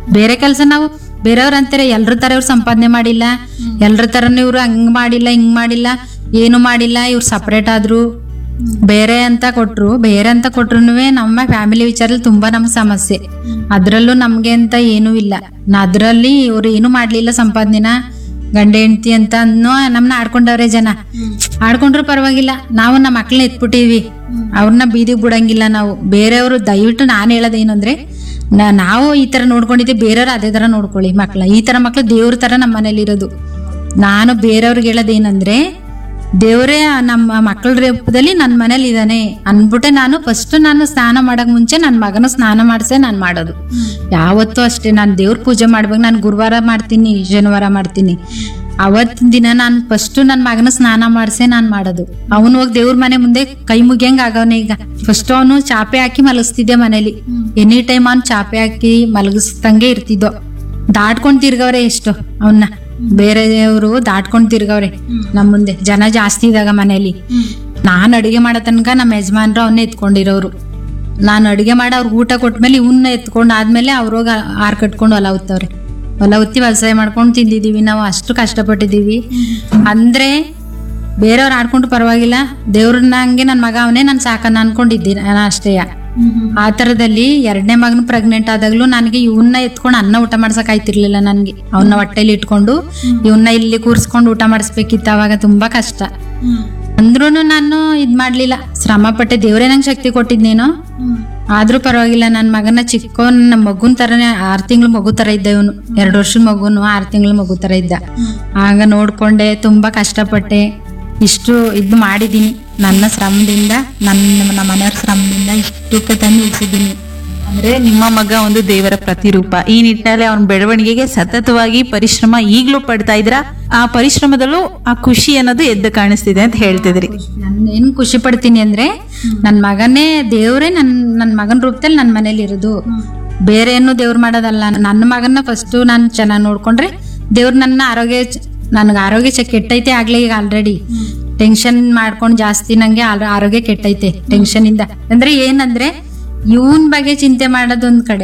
ಬೇರೆ ಕೆಲಸ ನಾವು ಬೇರೆಯವ್ರ ಅಂತಾರೆ ಎಲ್ರ ತರ ಇವ್ರು ಸಂಪಾದನೆ ಮಾಡಿಲ್ಲ ಎಲ್ರ ತರನು ಇವ್ರು ಹಂಗ್ ಮಾಡಿಲ್ಲ ಹಿಂಗ್ ಮಾಡಿಲ್ಲ ಏನು ಮಾಡಿಲ್ಲ ಇವ್ರು ಸಪ್ರೇಟ್ ಆದ್ರು ಬೇರೆ ಅಂತ ಕೊಟ್ರು ಬೇರೆ ಅಂತ ಕೊಟ್ರು ನಮ್ಮ ಫ್ಯಾಮಿಲಿ ವಿಚಾರದಲ್ಲಿ ತುಂಬಾ ನಮ್ ಸಮಸ್ಯೆ ಅದ್ರಲ್ಲೂ ನಮ್ಗೆ ಅಂತ ಏನೂ ಇಲ್ಲ ನ- ಅದ್ರಲ್ಲಿ ಇವ್ರು ಏನು ಮಾಡ್ಲಿಲ್ಲ ಸಂಪಾದನೆನ ಗಂಡ ಹೆಂಡತಿ ಅಂತ ಅನ್ನೋ ನಮ್ನ ಆಡ್ಕೊಂಡವ್ರೆ ಜನ ಆಡ್ಕೊಂಡ್ರು ಪರವಾಗಿಲ್ಲ ನಾವು ನಮ್ಮ ಮಕ್ಳನ್ನ ಎತ್ಬಿಟ್ಟಿವಿ ಅವ್ರನ್ನ ಬೀದಿಗೆ ಬಿಡಂಗಿಲ್ಲ ನಾವು ಬೇರೆಯವರು ದಯವಿಟ್ಟು ನಾನು ಹೇಳೋದೇನು ಅಂದ್ರೆ ನಾ- ನಾವು ಈ ತರ ನೋಡ್ಕೊಂಡಿದ್ದೀವಿ ಬೇರೆಯವ್ರು ಅದೇ ತರ ನೋಡ್ಕೊಳ್ಳಿ ಮಕ್ಳ ಈ ತರ ಮಕ್ಳು ದೇವ್ರ ತರ ನಮ್ಮ ಮನೇಲಿ ಇರೋದು ನಾನು ಬೇರೆಯವ್ರಿಗೆ ಹೇಳೋದೇನಂದ್ರೆ ದೇವ್ರೇ ನಮ್ಮ ಮಕ್ಕಳ ರೂಪದಲ್ಲಿ ನನ್ನ ಮನೇಲಿ ಇದ್ದಾನೆ ಅನ್ಬಿಟ್ಟೆ ನಾನು ಫಸ್ಟ್ ನಾನು ಸ್ನಾನ ಮಾಡಕ್ ಮುಂಚೆ ನನ್ನ ಮಗನ ಸ್ನಾನ ಮಾಡಿಸೇ ನಾನು ಮಾಡೋದು ಯಾವತ್ತೂ ಅಷ್ಟೇ ನಾನು ದೇವ್ರ ಪೂಜೆ ಮಾಡ್ಬೇಕು ನಾನು ಗುರುವಾರ ಮಾಡ್ತೀನಿ ಶನಿವಾರ ಮಾಡ್ತೀನಿ ಅವತ್ತಿನ ದಿನ ನಾನು ಫಸ್ಟ್ ನನ್ನ ಮಗನ ಸ್ನಾನ ಮಾಡಿಸೇ ನಾನು ಮಾಡೋದು ಅವನು ಹೋಗಿ ದೇವ್ರ ಮನೆ ಮುಂದೆ ಕೈ ಮುಗಿಯಂಗ್ ಆಗವನೆ ಈಗ ಫಸ್ಟ್ ಅವನು ಚಾಪೆ ಹಾಕಿ ಮಲಗಿಸ್ತಿದ್ದೆ ಮನೇಲಿ ಎನಿ ಟೈಮ್ ಅವ್ನು ಚಾಪೆ ಹಾಕಿ ಮಲಗಿಸ್ದಂಗೆ ಇರ್ತಿದ್ದೋ ದಾಟ್ಕೊಂಡ್ ತಿರ್ಗವ್ರೆ ಎಷ್ಟು ಅವನ್ನ ಬೇರೆಯವರು ದಾಟ್ಕೊಂಡ್ ತಿರ್ಗವ್ರೆ ನಮ್ ಮುಂದೆ ಜನ ಜಾಸ್ತಿ ಇದ್ದಾಗ ಮನೇಲಿ ನಾನ್ ಅಡಿಗೆ ಮಾಡೋ ತನಕ ನಮ್ಮ ಯಜಮಾನ್ರು ಅವನ್ನ ಎತ್ಕೊಂಡಿರೋರು ನಾನು ಅಡಿಗೆ ಮಾಡಿ ಅವ್ರಿಗೆ ಊಟ ಕೊಟ್ಮೇಲೆ ಇವನ್ನ ಎತ್ಕೊಂಡು ಆದ್ಮೇಲೆ ಅವ್ರೋಗ ಆರ್ ಕಟ್ಕೊಂಡು ಹೊಲ ಉತ್ತವ್ರೆ ಹೊಲ ಉತ್ತಿ ವ್ಯವಸಾಯ ಮಾಡ್ಕೊಂಡು ತಿಂದಿದೀವಿ ನಾವು ಅಷ್ಟು ಕಷ್ಟಪಟ್ಟಿದೀವಿ ಅಂದ್ರೆ ಬೇರೆಯವ್ರು ಆಡ್ಕೊಂಡು ಪರವಾಗಿಲ್ಲ ದೇವ್ರನ್ನ ಹಂಗೆ ನನ್ನ ಮಗ ಅವನೇ ನಾನು ಸಾಕನ್ನ ಅನ್ಕೊಂಡಿದ್ದೀನಿ ನಾನು ಅಷ್ಟೇಯ ಆ ತರದಲ್ಲಿ ಎರಡನೇ ಮಗನ ಪ್ರೆಗ್ನೆಂಟ್ ಆದಾಗ್ಲೂ ನನಗೆ ಇವನ್ನ ಎತ್ಕೊಂಡು ಅನ್ನ ಊಟ ಮಾಡ್ಸಕ್ ಆಯ್ತಿರ್ಲಿಲ್ಲ ನನ್ಗೆ ಅವನ್ನ ಹೊಟ್ಟೆಲಿ ಇಟ್ಕೊಂಡು ಇವನ್ನ ಇಲ್ಲಿ ಕೂರ್ಸ್ಕೊಂಡು ಊಟ ಮಾಡಿಸ್ಬೇಕಿತ್ತು ಅವಾಗ ತುಂಬಾ ಕಷ್ಟ ಅಂದ್ರೂ ನಾನು ಇದ್ ಮಾಡ್ಲಿಲ್ಲ ಶ್ರಮ ಪಟ್ಟೆ ದೇವ್ರೇ ನಂಗೆ ಶಕ್ತಿ ಕೊಟ್ಟಿದ್ನೇನೋ ಆದ್ರೂ ಪರವಾಗಿಲ್ಲ ನನ್ನ ಮಗನ ಚಿಕ್ಕ ನಮ್ಮ ಮಗುನ್ ತರನೇ ಆರ್ ತಿಂಗಳು ಮಗು ತರ ಇದ್ದ ಇವನು ಎರಡು ವರ್ಷದ ಮಗುನು ಆರ್ ತಿಂಗಳ ಮಗು ತರ ಇದ್ದ ಆಗ ನೋಡ್ಕೊಂಡೆ ತುಂಬಾ ಕಷ್ಟಪಟ್ಟೆ ಇಷ್ಟು ಇದು ಮಾಡಿದೀನಿ ನನ್ನ ಶ್ರಮದಿಂದ ನನ್ನ ನಮ್ಮ ಮನೆಯವ್ರ ಶ್ರಮದಿಂದ ಇಷ್ಟಕ್ಕೆ ತಂದು ನಿಲ್ಸಿದ್ದೀನಿ ಅಂದ್ರೆ ನಿಮ್ಮ ಮಗ ಒಂದು ದೇವರ ಪ್ರತಿರೂಪ ಈ ನಿಟ್ಟಿನಲ್ಲಿ ಅವನ ಬೆಳವಣಿಗೆಗೆ ಸತತವಾಗಿ ಪರಿಶ್ರಮ ಈಗ್ಲೂ ಪಡ್ತಾ ಇದ್ರ ಆ ಪರಿಶ್ರಮದಲ್ಲೂ ಆ ಖುಷಿ ಅನ್ನೋದು ಎದ್ದು ಕಾಣಿಸ್ತಿದೆ ಅಂತ ಹೇಳ್ತಿದ್ರಿ ನಾನು ಏನ್ ಖುಷಿ ಪಡ್ತೀನಿ ಅಂದ್ರೆ ನನ್ ಮಗನೇ ದೇವ್ರೇ ನನ್ ನನ್ ಮಗನ ರೂಪದಲ್ಲಿ ನನ್ ಮನೇಲಿ ಇರೋದು ಬೇರೆ ಏನು ದೇವ್ರು ಮಾಡೋದಲ್ಲ ನನ್ನ ಮಗನ ಫಸ್ಟ್ ನಾನು ಚೆನ್ನಾಗಿ ನೋಡ್ಕೊಂಡ್ರೆ ದೇವ್ರು ನನ್ನ ಆರೋಗ್ಯ ನನ್ಗೆ ಆರೋಗ್ಯ ಚೆ- ಕೆಟ್ಟೈತೆ ಆಗ್ಲೇ ಈಗ ಆಲ್ರೆಡಿ ಟೆನ್ಷನ್ ಮಾಡ್ಕೊಂಡು ಜಾಸ್ತಿ ನಂಗೆ ಆಲ್- ಆರೋಗ್ಯ ಕೆಟ್ಟೈತೆ ಟೆನ್ಷನ್ ಇಂದ ಅಂದ್ರೆ ಏನಂದ್ರೆ ಇವನ್ ಬಗ್ಗೆ ಚಿಂತೆ ಮಾಡೋದೊಂದ್ ಕಡೆ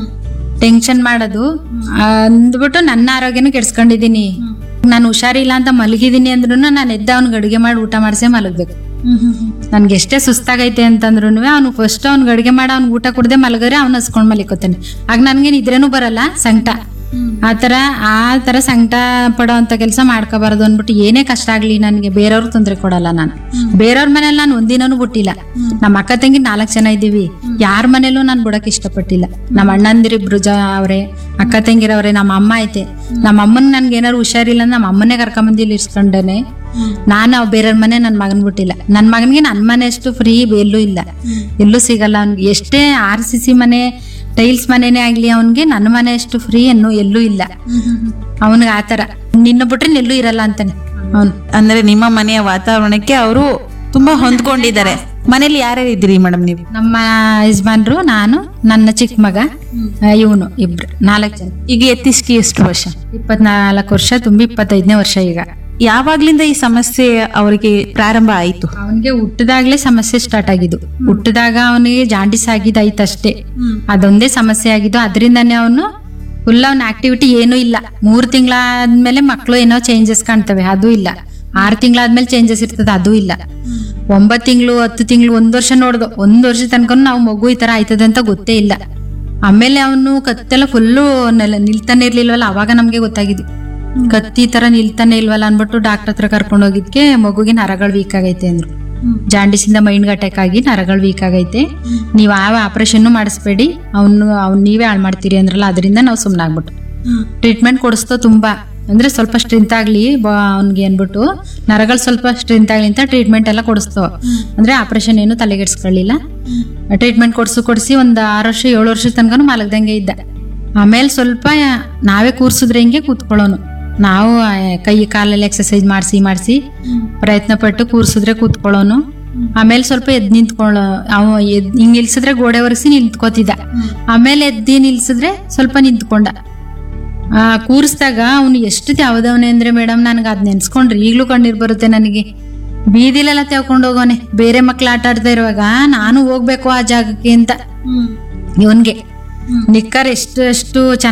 ಟೆನ್ಷನ್ ಮಾಡೋದು ಅಂದ್ಬಿಟ್ಟು ನನ್ನ ಆರೋಗ್ಯನೂ ಕೆಡ್ಸ್ಕೊಂಡಿದೀನಿ ನಾನು ಹುಷಾರಿಲ್ಲ ಅಂತ ಮಲಗಿದೀನಿ ಅಂದ್ರೂ ನಾನು ಎದ್ದ ಅವ್ನಿಗೆ ಅಡುಗೆ ಮಾಡಿ ಊಟ ಮಾಡಿಸೇ ಮಲಗ್ಬೇಕು ನನ್ಗೆ ಎಷ್ಟೇ ಸುಸ್ತಾಗೈತೆ ಅಂತಂದ್ರು ಅವ್ನು ಫಸ್ಟ್ ಅವ್ನಿಗೆ ಅಡುಗೆ ಮಾಡಿ ಅವ್ನಿಗೆ ಊಟ ಕೊಡದೆ ಮಲಗಿದ್ರೆ ಅವ್ನು ಹಸ್ಕೊಂಡ್ ಮಲಿಕೋತಾನೆ ಆಗ ನನ್ಗೆ ನಿದ್ರೆನೂ ಬರಲ್ಲ ಸಂಕಟ ಆತರ ಆ ತರ ಸಂಕಟ ಪಡೋ ಅಂತ ಕೆಲಸ ಮಾಡ್ಕೋಬಾರದು ಅಂದ್ಬಿಟ್ಟು ಏನೇ ಕಷ್ಟ ಆಗ್ಲಿ ನನಗೆ ಬೇರೆಯವ್ರಿಗೆ ತೊಂದರೆ ಕೊಡಲ್ಲ ನಾನು ಬೇರೆಯವ್ರ ಮನೇಲಿ ನಾನು ಒಂದಿನೂ ಬಿಟ್ಟಿಲ್ಲ ನಮ್ಮ ಅಕ್ಕ ತಂಗಿ ನಾಲ್ಕು ಜನ ಇದ್ದೀವಿ ಯಾರ ಮನೇಲೂ ನಾನು ಬಿಡಕ್ ಇಷ್ಟಪಟ್ಟಿಲ್ಲ ನಮ್ಮ ಅಣ್ಣಂದಿರಿಬ್ರು ಜ ಅವ್ರೆ ಅಕ್ಕ ತಂಗಿರವ್ರೆ ನಮ್ಮ ಅಮ್ಮ ಐತೆ ನಮ್ಮ ಅಮ್ಮನ್ ನನ್ಗೆ ಏನಾರು ಹುಷಾರಿಲ್ಲ ಅಂದ್ರೆ ನಮ್ಮ ಅಮ್ಮನೇ ಕರ್ಕೊಂಬಂದು ಇಲ್ಲಿ ಇರ್ಸ್ಕೊಂಡೇನೆ ನಾನು ಅವ್ ಬೇರೆಯವ್ರ ಮನೆ ನನ್ನ ಮಗನ್ ಬಿಟ್ಟಿಲ್ಲ ನನ್ನ ಮಗನಿಗೆ ನನ್ನ ಮನೆ ಅಷ್ಟು ಫ್ರೀ ಎಲ್ಲೂ ಇಲ್ಲ ಎಲ್ಲೂ ಸಿಗಲ್ಲ ಅವ್ನಿಗೆ ಎಷ್ಟೇ ಆರ್ ಸಿ ಸಿ ಮನೆ ಟೈಲ್ಸ್ ಮನೆನೇ ಆಗ್ಲಿ ಅವನ್ಗೆ ನನ್ನ ಮನೆ ಅಷ್ಟು ಫ್ರೀ ಅನ್ನು ಎಲ್ಲೂ ಇಲ್ಲ ಅವನಿಗೆ ಆತರ ನಿನ್ನ ಬಿಟ್ರೆ ಎಲ್ಲೂ ಇರಲ್ಲ ಅಂತಾನೆ ಅವನು ಅಂದ್ರೆ ನಿಮ್ಮ ಮನೆಯ ವಾತಾವರಣಕ್ಕೆ ಅವರು ತುಂಬಾ ಹೊಂದ್ಕೊಂಡಿದ್ದಾರೆ ಮನೇಲಿ ಯಾರ್ಯಾರು ಇದ್ದೀರಿ ಮೇಡಮ್ ನೀವು ನಮ್ಮ ಯಜಮಾನ್ರು ನಾನು ನನ್ನ ಚಿಕ್ಕ ಮಗ ಇವನು ಇಬ್ರು ನಾಲ್ಕು ಜನ ಈಗ ಎತ್ತಿಸ್ಕಿ ಎಷ್ಟು ವರ್ಷ ಇಪ್ಪತ್ನಾಲ್ಕು ವರ್ಷ ತುಂಬಿ ಇಪ್ಪತ್ತೈದನೇ ವರ್ಷ ಈಗ ಯಾವಾಗ್ಲಿಂದ ಈ ಸಮಸ್ಯೆ ಅವರಿಗೆ ಪ್ರಾರಂಭ ಆಯ್ತು ಅವನಿಗೆ ಹುಟ್ಟದಾಗ್ಲೇ ಸಮಸ್ಯೆ ಸ್ಟಾರ್ಟ್ ಆಗಿದ್ದು ಹುಟ್ಟದಾಗ ಅವನಿಗೆ ಜಾಂಡಿಸ್ ಆಗಿದ್ದಾಯ್ತು ಅಷ್ಟೇ ಅದೊಂದೇ ಸಮಸ್ಯೆ ಆಗಿದ್ದು ಅದರಿಂದಾನೇ ಅವನು ಫುಲ್ ಅವನ ಆಕ್ಟಿವಿಟಿ ಏನೂ ಇಲ್ಲ ಮೂರ್ ತಿಂಗಳಾದ್ಮೇಲೆ ಮಕ್ಕಳು ಏನೋ ಚೇಂಜಸ್ ಕಾಣ್ತವೆ ಅದು ಇಲ್ಲ ಆರು ತಿಂಗಳಾದ್ಮೇಲೆ ಚೇಂಜಸ್ ಇರ್ತದೆ ಅದು ಇಲ್ಲ ಒಂಬತ್ತು ತಿಂಗಳು ಹತ್ತು ತಿಂಗಳು ಒಂದ್ ವರ್ಷ ನೋಡ್ದು ಒಂದ್ ವರ್ಷ ತನಕ ನಾವು ಮಗು ಈ ತರ ಆಯ್ತದೆ ಅಂತ ಗೊತ್ತೇ ಇಲ್ಲ ಆಮೇಲೆ ಅವನು ಕತ್ತೆಲ್ಲ ಫುಲ್ಲು ನಿಲ್ತಾನೆ ಇರ್ಲಿಲ್ವಲ್ಲ ಅವಾಗ ನಮ್ಗೆ ಗೊತ್ತಾಗಿದ್ದು ಕತ್ತಿ ತರ ನಿಲ್ತಾನೆ ಇಲ್ವಲ್ಲ ಅನ್ಬಿಟ್ಟು ಡಾಕ್ಟರ್ ಹತ್ರ ಕರ್ಕೊಂಡು ಹೋಗಿದ್ಕೆ ಮಗುಗೆ ನರಗಳು ವೀಕ್ ಆಗೈತೆ ಅಂದ್ರು ಜಾಂಡಿಸ್ ಇಂದ ಮೈಂಡ್ ಅಟ್ಯಾಕ್ ಆಗಿ ನರಗಳು ವೀಕ್ ಆಗೈತೆ ನೀವು ಯಾವ ಆಪರೇಷನ್ ಮಾಡಿಸ್ಬೇಡಿ ಅವನು ಅವ್ನು ನೀವೇ ಹಾಳು ಮಾಡ್ತೀರಿ ಅಂದ್ರಲ್ಲ ಅದರಿಂದ ನಾವು ಸುಮ್ಮನಾಗ್ಬಿಟ್ಟು ಟ್ರೀಟ್ಮೆಂಟ್ ಕೊಡಿಸ್ತೋ ತುಂಬಾ ಅಂದ್ರೆ ಸ್ವಲ್ಪ ಸ್ಟ್ರೆಂತ್ ಆಗ್ಲಿ ಅವ್ನಿಗೆ ಅನ್ಬಿಟ್ಟು ನರಗಳು ಸ್ವಲ್ಪ ಸ್ಟ್ರೆಂತ್ ಆಗ್ಲಿ ಅಂತ ಟ್ರೀಟ್ಮೆಂಟ್ ಎಲ್ಲ ಕೊಡಿಸ್ತೋ ಅಂದ್ರೆ ಆಪರೇಷನ್ ಏನು ತಲೆಗೆಡ್ಸ್ಕೊಳ್ಳಿಲ್ಲ ಟ್ರೀಟ್ಮೆಂಟ್ ಕೊಡ್ಸು ಕೊಡಿಸಿ ಒಂದ್ ಆರು ವರ್ಷ ಏಳು ವರ್ಷ ತನಕ ಮಲಗ್ದಂಗೆ ಇದ್ದ ಆಮೇಲೆ ಸ್ವಲ್ಪ ನಾವೇ ಕೂರ್ಸಿದ್ರೆ ಹಿಂಗೆ ಕೂತ್ಕೊಳ್ಳೋನು ನಾವು ಆ, ಕೈ ಕಾಲಲ್ಲಿ ಎಕ್ಸರ್ಸೈಸ್ ಮಾಡಿಸಿ ಮಾಡಿಸಿ ಪ್ರಯತ್ನ ಪಟ್ಟು ಕೂರ್ಸಿದ್ರೆ ಕೂತ್ಕೊಳ್ಳೋನು ಆಮೇಲೆ ಸ್ವಲ್ಪ ಎದ್ ನಿಂತ್ಕೊಳ್ಳೋ ಅವ ಎದ್ ಹಿಂಗ್ ನಿಲ್ಸಿದ್ರೆ ಗೋಡೆ ಒರೆಸಿ ನಿಂತ್ಕೋತಿದ್ದ ಆಮೇಲೆ ಎದ್ದಿ ನಿಲ್ಸಿದ್ರೆ ಸ್ವಲ್ಪ ನಿಂತ್ಕೊಂಡ ಆ ಕೂರಿಸ್ದಾಗ ಅವನು ಎಷ್ಟು ತ್ಯಾವದವನೆ ಅಂದ್ರೆ ಮೇಡಮ್ ನನಗೆ ಅದ್ ನೆನ್ಸ್ಕೊಂಡ್ರೆ ಈಗ್ಲೂ ಕಣ್ಣೀರ್ ಬರುತ್ತೆ ನನಗೆ ಬೀದಿಲೆಲ್ಲ ತೆವ್ಕೊಂಡು ಹೋಗೋನೆ ಬೇರೆ ಮಕ್ಳು ಆಟ ಆಡ್ತಾ ಇರುವಾಗ ನಾನು ಹೋಗ್ಬೇಕು ಆ ಜಾಗಕ್ಕೆ ಅಂತ ಇವನ್ಗೆ ನಿಕ್ಕರ್ ಎಷ್ಟು ಎಷ್ಟು